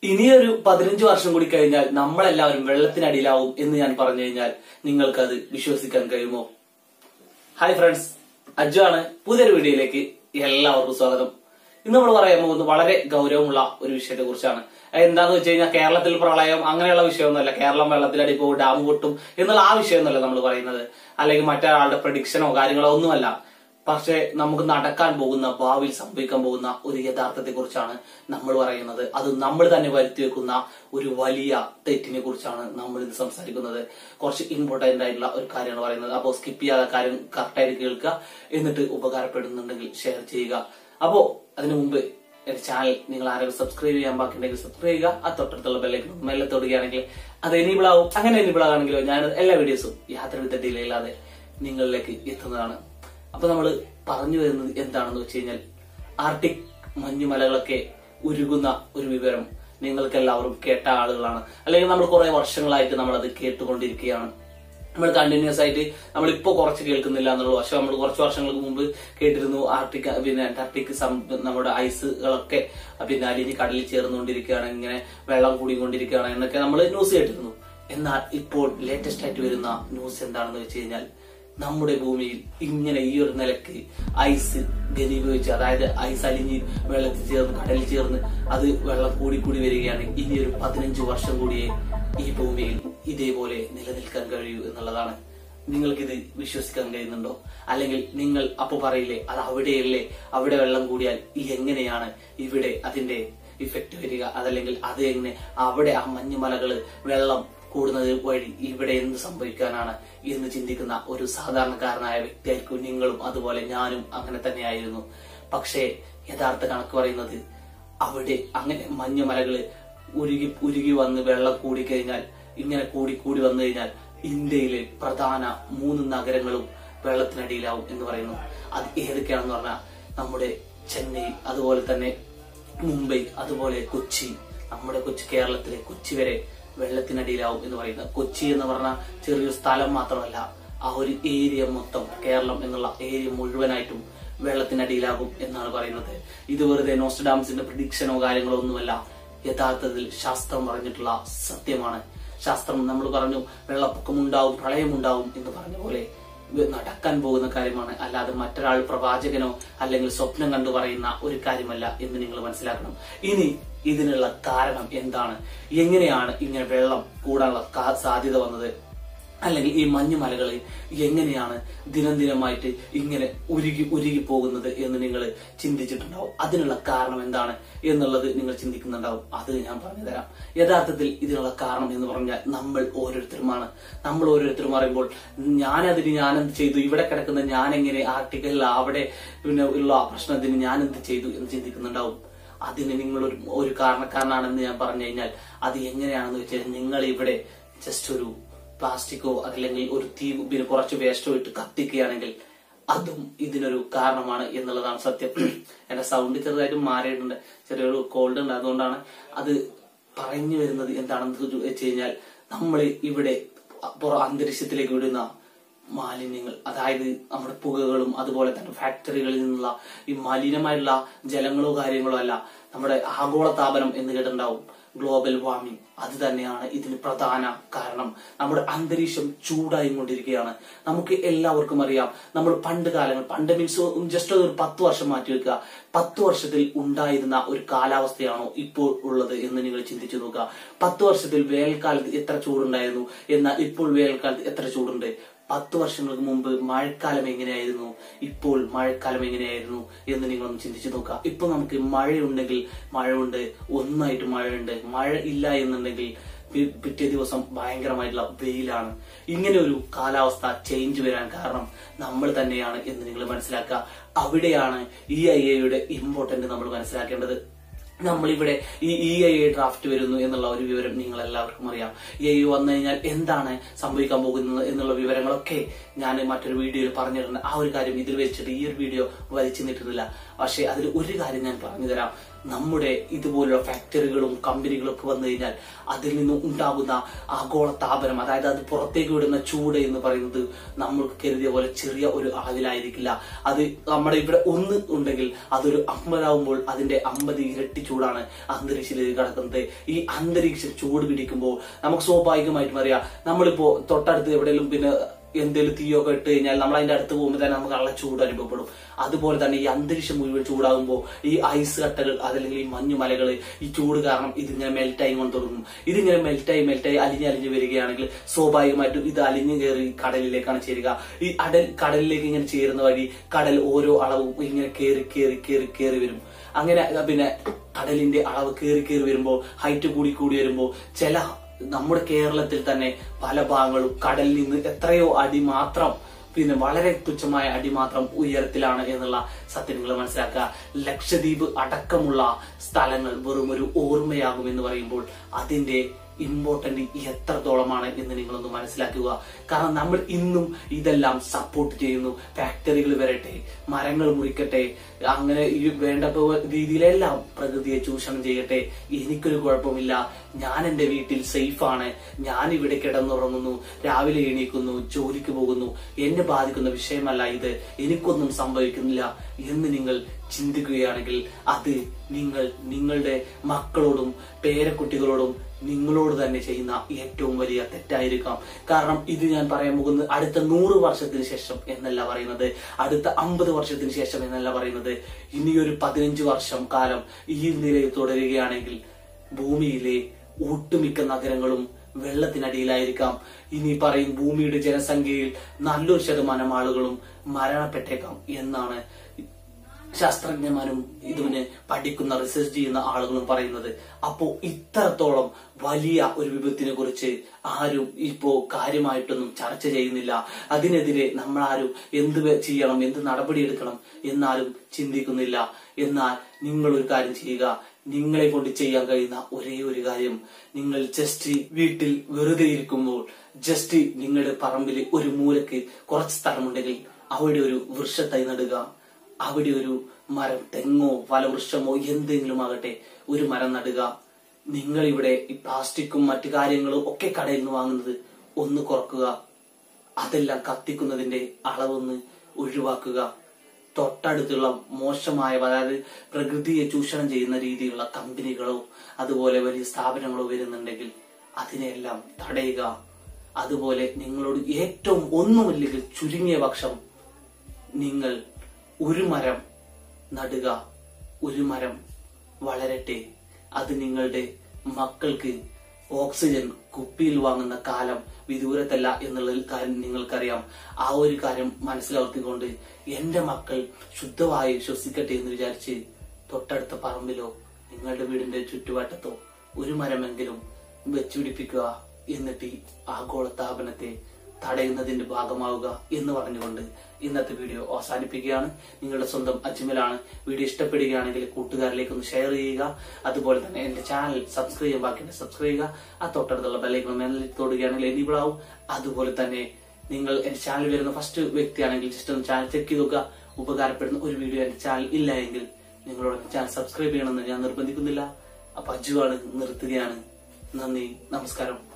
ഇനിയൊരു പതിനഞ്ച് വർഷം കൂടി കഴിഞ്ഞാൽ നമ്മളെല്ലാവരും വെള്ളത്തിനടിയിലാവും എന്ന് ഞാൻ പറഞ്ഞു കഴിഞ്ഞാൽ നിങ്ങൾക്കത് വിശ്വസിക്കാൻ കഴിയുമോ ഹായ് ഫ്രണ്ട്സ് അജു ആണ് പുതിയൊരു വീഡിയോയിലേക്ക് എല്ലാവർക്കും സ്വാഗതം ഇന്ന് നമ്മൾ പറയാൻ പോകുന്നത് വളരെ ഗൗരവമുള്ള ഒരു വിഷയത്തെ കുറിച്ചാണ് എന്താന്ന് വെച്ച് കഴിഞ്ഞാൽ കേരളത്തിൽ പ്രളയം അങ്ങനെയുള്ള വിഷയമൊന്നുമല്ല കേരളം വെള്ളത്തിലടി പോകും ഡാം പൊട്ടും എന്നുള്ള ആ വിഷയമൊന്നുമല്ല നമ്മൾ പറയുന്നത് അല്ലെങ്കിൽ മറ്റൊരാളുടെ പ്രഡിക്ഷനോ കാര്യങ്ങളോ ഒന്നുമല്ല പക്ഷെ നമുക്ക് നടക്കാൻ പോകുന്ന ഭാവിയിൽ സംഭവിക്കാൻ പോകുന്ന ഒരു യഥാർത്ഥത്തെ കുറിച്ചാണ് നമ്മൾ പറയുന്നത് അത് നമ്മൾ തന്നെ വരുത്തി വെക്കുന്ന ഒരു വലിയ തെറ്റിനെ കുറിച്ചാണ് നമ്മൾ ഇന്ന് സംസാരിക്കുന്നത് കുറച്ച് ഇമ്പോർട്ടന്റ് ആയിട്ടുള്ള ഒരു കാര്യമാണ് പറയുന്നത് അപ്പോൾ സ്കിപ്പ് ചെയ്യാതെ കാര്യം കറക്റ്റായിട്ട് കേൾക്കുക എന്നിട്ട് ഉപകാരപ്പെടുന്നുണ്ടെങ്കിൽ ഷെയർ ചെയ്യുക അപ്പോ അതിനു മുമ്പ് എന്റെ ചാനൽ നിങ്ങൾ ആരെങ്കിലും സബ്സ്ക്രൈബ് ചെയ്യാൻ ബാക്കിയുണ്ടെങ്കിൽ സബ്സ്ക്രൈബ് ചെയ്യുക ആ തൊട്ടടുത്തുള്ള ബെല്ലേക്ക് മെല്ലെ തൊടുകയാണെങ്കിൽ അത് എനിബിൾ ആവും അങ്ങനെ എനിബിൾ ആകാണെങ്കിലോ ഞാൻ എല്ലാ വീഡിയോസും യാതൊരുവിധ ഡിലേ ഇല്ലാതെ നിങ്ങളിലേക്ക് എത്തുന്നതാണ് അപ്പൊ നമ്മൾ പറഞ്ഞു വരുന്നത് എന്താണെന്ന് വെച്ച് കഴിഞ്ഞാൽ ആർട്ടിക് മഞ്ഞുമലകളൊക്കെ ഉരുകുന്ന ഒരു വിവരം നിങ്ങൾക്ക് എല്ലാവരും കേട്ട ആളുകളാണ് അല്ലെങ്കിൽ നമ്മൾ കുറെ വർഷങ്ങളായിട്ട് നമ്മൾ അത് കേട്ടുകൊണ്ടിരിക്കുകയാണ് നമ്മൾ കണ്ടിന്യൂസ് ആയിട്ട് നമ്മളിപ്പോ കുറച്ച് കേൾക്കുന്നില്ല എന്നുള്ളൂ പക്ഷെ നമ്മൾ കുറച്ച് വർഷങ്ങൾക്ക് മുമ്പ് കേട്ടിരുന്നു ആർട്ടിക് പിന്നെ അന്റാർട്ടിക് സം- നമ്മുടെ ഐസുകളൊക്കെ പിന്നെ അലിഞ്ഞ് കടലിൽ ചേർന്നുകൊണ്ടിരിക്കുകയാണ് ഇങ്ങനെ വെള്ളം കൂടിക്കൊണ്ടിരിക്കുകയാണ് എന്നൊക്കെ നമ്മൾ ന്യൂസ് കേട്ടിരുന്നു എന്നാൽ ഇപ്പോൾ ലേറ്റസ്റ്റ് ആയിട്ട് വരുന്ന ന്യൂസ് എന്താണെന്ന് വെച്ച് കഴിഞ്ഞാൽ നമ്മുടെ ഭൂമിയിൽ ഇങ്ങനെ ഈ ഒരു നിലക്ക് ഐസ് ഘനീഭവിച്ച് അതായത് ഐസ് അലിഞ്ഞ് വെള്ളത്തിൽ ചേർന്ന് കടലിൽ ചേർന്ന് അത് വെള്ളം കൂടി കൂടി വരികയാണ് ഇനി ഒരു പതിനഞ്ച് വർഷം കൂടിയേ ഈ ഭൂമിയിൽ ഇതേപോലെ നിലനിൽക്കാൻ കഴിയൂ എന്നുള്ളതാണ് നിങ്ങൾക്കിത് വിശ്വസിക്കാൻ കഴിയുന്നുണ്ടോ അല്ലെങ്കിൽ നിങ്ങൾ അപ്പൊ പറയില്ലേ അത് അവിടെയല്ലേ അവിടെ വെള്ളം കൂടിയാൽ ഈ എങ്ങനെയാണ് ഇവിടെ അതിന്റെ ഇഫക്റ്റ് വരിക അതല്ലെങ്കിൽ അത് എങ്ങനെ അവിടെ ആ മഞ്ഞുമലകള് വെള്ളം കൂടുന്നത് വഴി ഇവിടെ എന്ത് സംഭവിക്കാനാണ് എന്ന് ചിന്തിക്കുന്ന ഒരു സാധാരണക്കാരനായ വ്യക്തിയായിരിക്കും നിങ്ങളും അതുപോലെ ഞാനും അങ്ങനെ തന്നെയായിരുന്നു പക്ഷേ യഥാർത്ഥ കണക്ക് പറയുന്നത് അവിടെ അങ്ങനെ മഞ്ഞുമലകള് ഉരുകി ഉരുകി വന്ന് വെള്ളം കൂടി കഴിഞ്ഞാൽ ഇങ്ങനെ കൂടി കൂടി വന്നു കഴിഞ്ഞാൽ ഇന്ത്യയിലെ പ്രധാന മൂന്ന് നഗരങ്ങളും വെള്ളത്തിനടിയിലാവും എന്ന് പറയുന്നു അത് ഏതൊക്കെയാണെന്ന് പറഞ്ഞാൽ നമ്മുടെ ചെന്നൈ അതുപോലെ തന്നെ മുംബൈ അതുപോലെ കൊച്ചി നമ്മുടെ കൊച്ചി കേരളത്തിലെ കൊച്ചി വരെ വെള്ളത്തിനടിയിലാവും എന്ന് പറയുന്നത് കൊച്ചി എന്ന് പറഞ്ഞാൽ ചെറിയൊരു സ്ഥലം മാത്രമല്ല ആ ഒരു ഏരിയ മൊത്തം കേരളം എന്നുള്ള ഏരിയ മുഴുവനായിട്ടും വെള്ളത്തിനടിയിലാകും എന്നാണ് പറയുന്നത് ഇത് വെറുതെ നോസ്റ്റഡാംസിന്റെ പ്രഡിക്ഷനോ കാര്യങ്ങളോ ഒന്നുമല്ല യഥാർത്ഥത്തിൽ ശാസ്ത്രം പറഞ്ഞിട്ടുള്ള സത്യമാണ് ശാസ്ത്രം നമ്മൾ പറഞ്ഞു വെള്ളപ്പൊക്കം ഉണ്ടാവും പ്രളയമുണ്ടാവും എന്ന് പറഞ്ഞ പോലെ ഇത് നടക്കാൻ പോകുന്ന കാര്യമാണ് അല്ലാതെ മറ്റൊരാൾ പ്രവാചകനോ അല്ലെങ്കിൽ സ്വപ്നം കണ്ടു പറയുന്ന ഒരു കാര്യമല്ല എന്ന് നിങ്ങൾ മനസ്സിലാക്കണം ഇനി ഇതിനുള്ള കാരണം എന്താണ് എങ്ങനെയാണ് ഇങ്ങനെ വെള്ളം കൂടാനുള്ള കാ- സാധ്യത വന്നത് അല്ലെങ്കിൽ ഈ മഞ്ഞുമലകളിൽ എങ്ങനെയാണ് ദിനം ദിനമായിട്ട് ഇങ്ങനെ ഉരുകി ഉരുകി പോകുന്നത് എന്ന് നിങ്ങൾ ചിന്തിച്ചിട്ടുണ്ടാവും അതിനുള്ള കാരണം എന്താണ് എന്നുള്ളത് നിങ്ങൾ ചിന്തിക്കുന്നുണ്ടാവും അത് ഞാൻ പറഞ്ഞു തരാം യഥാർത്ഥത്തിൽ ഇതിനുള്ള കാരണം എന്ന് പറഞ്ഞാൽ നമ്മൾ ഓരോരുത്തരുമാണ് നമ്മൾ ഓരോരുത്തരും പറയുമ്പോൾ ഞാനതിന് ഞാൻ എന്ത് ചെയ്തു ഇവിടെ കിടക്കുന്ന ഞാൻ എങ്ങനെ ആർട്ടിക്കലിൽ അവിടെ പിന്നെ ഉള്ള പ്രശ്നത്തിന് ഞാൻ എന്ത് ചെയ്തു എന്ന് ചിന്തിക്കുന്നുണ്ടാവും അതിന് നിങ്ങൾ ഒരു ഒരു കാരണക്കാരനാണെന്ന് ഞാൻ പറഞ്ഞു കഴിഞ്ഞാൽ അത് എങ്ങനെയാണെന്ന് വെച്ചാൽ നിങ്ങൾ ഇവിടെ ജസ്റ്റ് ഒരു പ്ലാസ്റ്റിക്കോ അല്ലെങ്കിൽ ഒരു തീ പിന്നെ കുറച്ച് വേസ്റ്റോ ഇട്ട് കത്തിക്കുകയാണെങ്കിൽ അതും ഇതിനൊരു കാരണമാണ് എന്നുള്ളതാണ് സത്യം എന്റെ സൗണ്ട് ചെറുതായിട്ട് മാറിയിട്ടുണ്ട് ചെറിയൊരു കോൾഡ് ഉണ്ട് അതുകൊണ്ടാണ് അത് പറഞ്ഞു വരുന്നത് എന്താണെന്ന് വെച്ച് കഴിഞ്ഞാൽ നമ്മൾ ഇവിടെ പുറ അന്തരീക്ഷത്തിലേക്ക് വിടുന്ന മാലിന്യങ്ങൾ അതായത് നമ്മുടെ പുകകളും അതുപോലെ തന്നെ ഫാക്ടറികളിൽ നിന്നുള്ള ഈ മലിനമായിട്ടുള്ള ജലങ്ങളോ കാര്യങ്ങളോ അല്ല നമ്മുടെ ആഗോളതാപനം എന്ന് കേട്ടിട്ടുണ്ടാവും ഗ്ലോബൽ വാർമിംഗ് അത് തന്നെയാണ് ഇതിന് പ്രധാന കാരണം നമ്മുടെ അന്തരീക്ഷം ചൂടായി കൊണ്ടിരിക്കുകയാണ് നമുക്ക് എല്ലാവർക്കും അറിയാം നമ്മൾ പണ്ട് കാലങ്ങൾ പണ്ട് മീൻസ് ജസ്റ്റ് ഒരു പത്ത് വർഷം മാറ്റി വെക്കുക പത്ത് വർഷത്തിൽ ഉണ്ടായിരുന്ന ഒരു കാലാവസ്ഥയാണോ ഇപ്പോൾ ഉള്ളത് എന്ന് നിങ്ങൾ ചിന്തിച്ചു നോക്കുക പത്ത് വർഷത്തിൽ വേനൽക്കാലത്ത് എത്ര ചൂടുണ്ടായിരുന്നു എന്നാൽ ഇപ്പോൾ വേനൽക്കാലത്ത് എത്ര ചൂടുണ്ട് പത്ത് വർഷങ്ങൾക്ക് മുമ്പ് മഴക്കാലം എങ്ങനെയായിരുന്നു ഇപ്പോൾ മഴക്കാലം എങ്ങനെയായിരുന്നു എന്ന് നിങ്ങളൊന്ന് ചിന്തിച്ചു നോക്കുക ഇപ്പൊ നമുക്ക് മഴയുണ്ടെങ്കിൽ മഴയുണ്ട് ഒന്നായിട്ട് മഴയുണ്ട് മഴ ഇല്ല എന്നുണ്ടെങ്കിൽ പി- പിറ്റേ ദിവസം ഭയങ്കരമായിട്ടുള്ള വെയിലാണ് ഇങ്ങനെ ഒരു കാലാവസ്ഥ ചേഞ്ച് വരാൻ കാരണം നമ്മൾ തന്നെയാണ് എന്ന് നിങ്ങൾ മനസ്സിലാക്കുക അവിടെയാണ് ഇ ഐ എയുടെ ഇമ്പോർട്ടന്റ് നമ്മൾ മനസ്സിലാക്കേണ്ടത് നമ്മളിവിടെ ഈ ഇ ഐ എ ഡ്രാഫ്റ്റ് വരുന്നു എന്നുള്ള ഒരു വിവരം നിങ്ങൾ എല്ലാവർക്കും അറിയാം ഇ ഐ വന്നു കഴിഞ്ഞാൽ എന്താണ് സംഭവിക്കാൻ പോകുന്നത് എന്നുള്ള വിവരങ്ങളൊക്കെ ഞാൻ മറ്റൊരു വീഡിയോയിൽ പറഞ്ഞിട്ടുണ്ട് ആ ഒരു കാര്യം ഇതിൽ വെച്ചിട്ട് ഈ ഒരു വീഡിയോ വലിച്ചു നിട്ടിട്ടില്ല പക്ഷെ അതിൽ ഒരു കാര്യം ഞാൻ പറഞ്ഞു തരാം നമ്മുടെ ഇതുപോലുള്ള ഫാക്ടറികളും കമ്പനികളും ഒക്കെ വന്നു കഴിഞ്ഞാൽ അതിൽ നിന്നും ഉണ്ടാകുന്ന ആഗോള താപനം അതായത് അത് പുറത്തേക്ക് വിടുന്ന ചൂട് എന്ന് പറയുന്നത് നമ്മൾ കരുതിയ പോലെ ചെറിയ ഒരു അളവിലായിരിക്കില്ല അത് നമ്മുടെ ഇവിടെ ഒന്ന് ഉണ്ടെങ്കിൽ അതൊരു അമ്പതാവുമ്പോൾ അതിന്റെ അമ്പത് ഇരട്ടി ചൂടാണ് അന്തരീക്ഷത്തിലേക്ക് കടക്കുന്നത് ഈ അന്തരീക്ഷം ചൂട് പിടിക്കുമ്പോൾ നമുക്ക് സ്വാഭാവികമായിട്ടും അറിയാം നമ്മളിപ്പോ തൊട്ടടുത്ത് എവിടെയെങ്കിലും പിന്നെ എന്തെങ്കിലും തീയൊക്കെ ഇട്ട് കഴിഞ്ഞാൽ നമ്മൾ അതിന്റെ അടുത്ത് പോകുമ്പോൾ തന്നെ നമുക്ക് നല്ല ചൂട് അനുഭവപ്പെടും അതുപോലെ തന്നെ ഈ അന്തരീക്ഷം മുഴുവൻ ചൂടാകുമ്പോൾ ഈ ഐസ് കട്ടകൾ അതല്ലെങ്കിൽ ഈ മഞ്ഞുമലകൾ ഈ ചൂട് കാരണം ഇതിങ്ങനെ മെൽറ്റായി കൊണ്ട് തുടങ്ങും ഇതിങ്ങനെ മെൽറ്റായി മെൽറ്റായി അലിഞ്ഞ് അലിഞ്ഞ് വരികയാണെങ്കിൽ സ്വാഭാവികമായിട്ടും ഇത് അലിഞ്ഞു കയറി കടലിലേക്കാണ് ചേരുക ഈ അടൽ കടലിലേക്ക് ഇങ്ങനെ ചേരുന്ന വഴി കടൽ ഓരോ അളവും ഇങ്ങനെ കയറി കയറി കയറി കയറി വരും അങ്ങനെ പിന്നെ കടലിന്റെ അളവ് കയറി കയറി വരുമ്പോൾ ഹൈറ്റ് കൂടി കൂടി വരുമ്പോൾ ചില നമ്മുടെ കേരളത്തിൽ തന്നെ പല ഭാഗങ്ങളും കടലിൽ നിന്ന് എത്രയോ അടി മാത്രം പിന്നെ വളരെ തുച്ഛമായ അടി മാത്രം ഉയരത്തിലാണ് എന്നുള്ള സത്യം നിങ്ങൾ മനസ്സിലാക്കുക ലക്ഷദ്വീപ് അടക്കമുള്ള സ്ഥലങ്ങൾ വെറും ഒരു ഓർമ്മയാകും എന്ന് പറയുമ്പോൾ അതിന്റെ ഇമ്പോർട്ടന്റ് എത്രത്തോളമാണ് എന്ന് നിങ്ങളൊന്ന് മനസ്സിലാക്കുക കാരണം നമ്മൾ ഇന്നും ഇതെല്ലാം സപ്പോർട്ട് ചെയ്യുന്നു ഫാക്ടറികൾ വരട്ടെ മരങ്ങൾ മുറിക്കട്ടെ അങ്ങനെ ഈ വേണ്ട രീതിയിലെല്ലാം പ്രകൃതിയെ ചൂഷണം ചെയ്യട്ടെ എനിക്കൊരു കുഴപ്പമില്ല ഞാൻ എന്റെ വീട്ടിൽ സേഫാണ് ഞാൻ ഇവിടെ കിടന്നുറങ്ങുന്നു രാവിലെ എണീക്കുന്നു ജോലിക്ക് പോകുന്നു എന്നെ ബാധിക്കുന്ന വിഷയമല്ല ഇത് എനിക്കൊന്നും സംഭവിക്കുന്നില്ല എന്ന് നിങ്ങൾ ചിന്തിക്കുകയാണെങ്കിൽ അത് നിങ്ങൾ നിങ്ങളുടെ മക്കളോടും പേരക്കുട്ടികളോടും നിങ്ങളോട് തന്നെ ചെയ്യുന്ന ഏറ്റവും വലിയ തെറ്റായിരിക്കാം കാരണം ഇത് ഞാൻ പറയാൻ പോകുന്നത് അടുത്ത നൂറ് വർഷത്തിന് ശേഷം എന്നല്ല പറയുന്നത് അടുത്ത അമ്പത് വർഷത്തിന് ശേഷം എന്നല്ല പറയുന്നത് ഇനിയൊരു പതിനഞ്ച് വർഷം കാലം ഈ നിലയിൽ തുടരുകയാണെങ്കിൽ ഭൂമിയിലെ ഒട്ടുമിക്ക നഗരങ്ങളും വെള്ളത്തിനടിയിലായിരിക്കാം ഇനി പറയും ഭൂമിയുടെ ജനസംഖ്യയിൽ നല്ലൊരു ശതമാനം ആളുകളും മരണപ്പെട്ടേക്കാം എന്നാണ് ശാസ്ത്രജ്ഞന്മാരും ഇതിന് പഠിക്കുന്ന റിസർച്ച് ചെയ്യുന്ന ആളുകളും പറയുന്നത് അപ്പോ ഇത്രത്തോളം വലിയ ഒരു വിപത്തിനെ കുറിച്ച് ആരും ഇപ്പോ കാര്യമായിട്ടൊന്നും ചർച്ച ചെയ്യുന്നില്ല അതിനെതിരെ നമ്മളാരും എന്ത് ചെയ്യണം എന്ത് നടപടിയെടുക്കണം എന്നാലും ചിന്തിക്കുന്നില്ല എന്നാൽ നിങ്ങൾ ഒരു കാര്യം ചെയ്യുക നിങ്ങളെ കൊണ്ട് ചെയ്യാൻ കഴിയുന്ന ഒരേ ഒരു കാര്യം നിങ്ങൾ ജസ്റ്റ് വീട്ടിൽ വെറുതെ ഇരിക്കുമ്പോൾ ജസ്റ്റ് നിങ്ങളുടെ പറമ്പിൽ ഒരു മൂലക്ക് കുറച്ച് സ്ഥലമുണ്ടെങ്കിൽ അവിടെ ഒരു വൃക്ഷത്തൈ നടുക അവിടെ ഒരു മരം തെങ്ങോ ഫലവൃക്ഷമോ എന്തെങ്കിലും ആകട്ടെ ഒരു മരം നടുക നിങ്ങൾ ഇവിടെ ഈ പ്ലാസ്റ്റിക്കും മറ്റു കാര്യങ്ങളും ഒക്കെ കടയിൽ നിന്ന് വാങ്ങുന്നത് ഒന്ന് കുറക്കുക അതെല്ലാം കത്തിക്കുന്നതിന്റെ അളവൊന്ന് ഒഴിവാക്കുക തൊട്ടടുത്തുള്ള മോശമായ അതായത് പ്രകൃതിയെ ചൂഷണം ചെയ്യുന്ന രീതിയിലുള്ള കമ്പനികളോ അതുപോലെ വലിയ സ്ഥാപനങ്ങളോ വരുന്നുണ്ടെങ്കിൽ അതിനെല്ലാം തടയുക അതുപോലെ നിങ്ങളോട് ഏറ്റവും ഒന്നുമില്ലെങ്കിൽ ചുരുങ്ങിയ പക്ഷം നിങ്ങൾ ഒരു മരം നടുക ഒരു മരം വളരട്ടെ അത് നിങ്ങളുടെ മക്കൾക്ക് ഓക്സിജൻ കുപ്പിയിൽ വാങ്ങുന്ന കാലം വിദൂരത്തല്ല എന്നുള്ള കാര്യം നിങ്ങൾക്കറിയാം ആ ഒരു കാര്യം മനസ്സിലാക്കിക്കൊണ്ട് എന്റെ മക്കൾ ശുദ്ധവായു ശ്വസിക്കട്ടെ എന്ന് വിചാരിച്ച് തൊട്ടടുത്ത പറമ്പിലോ നിങ്ങളുടെ വീടിന്റെ ചുറ്റുവട്ടത്തോ ഒരു മരമെങ്കിലും വെച്ചുപിടിപ്പിക്കുക എന്നിട്ട് ഈ ആഗോള താപനത്തെ തടയുന്നതിന്റെ ഭാഗമാവുക എന്ന് പറഞ്ഞുകൊണ്ട് ഇന്നത്തെ വീഡിയോ അവസാനിപ്പിക്കുകയാണ് നിങ്ങളുടെ സ്വന്തം അജ്മലാണ് വീഡിയോ ഇഷ്ടപ്പെടുകയാണെങ്കിൽ കൂട്ടുകാരിലേക്ക് ഒന്ന് ഷെയർ ചെയ്യുക അതുപോലെ തന്നെ എന്റെ ചാനൽ സബ്സ്ക്രൈബ് ചെയ്യാൻ ബാക്കി സബ്സ്ക്രൈബ് ചെയ്യുക ആ തൊട്ടടുത്തുള്ള ബെല്ലൈക്കൺ മേലിൽ തൊടുകയാണെങ്കിൽ എനിബിൾ ആവും അതുപോലെ തന്നെ നിങ്ങൾ എന്റെ ചാനൽ വരുന്ന ഫസ്റ്റ് വ്യക്തിയാണെങ്കിൽ ജസ്റ്റ് ഒന്ന് ചാനൽ ചെക്ക് ചെയ്ത് നോക്കുക ഉപകാരപ്പെടുന്ന ഒരു വീഡിയോ എന്റെ ചാനൽ ഇല്ല എങ്കിൽ നിങ്ങളോട് ചാനൽ സബ്സ്ക്രൈബ് ചെയ്യണമെന്ന് ഞാൻ നിർബന്ധിക്കുന്നില്ല അപ്പൊ അജുവാണ് നിർത്തുകയാണ് നന്ദി നമസ്കാരം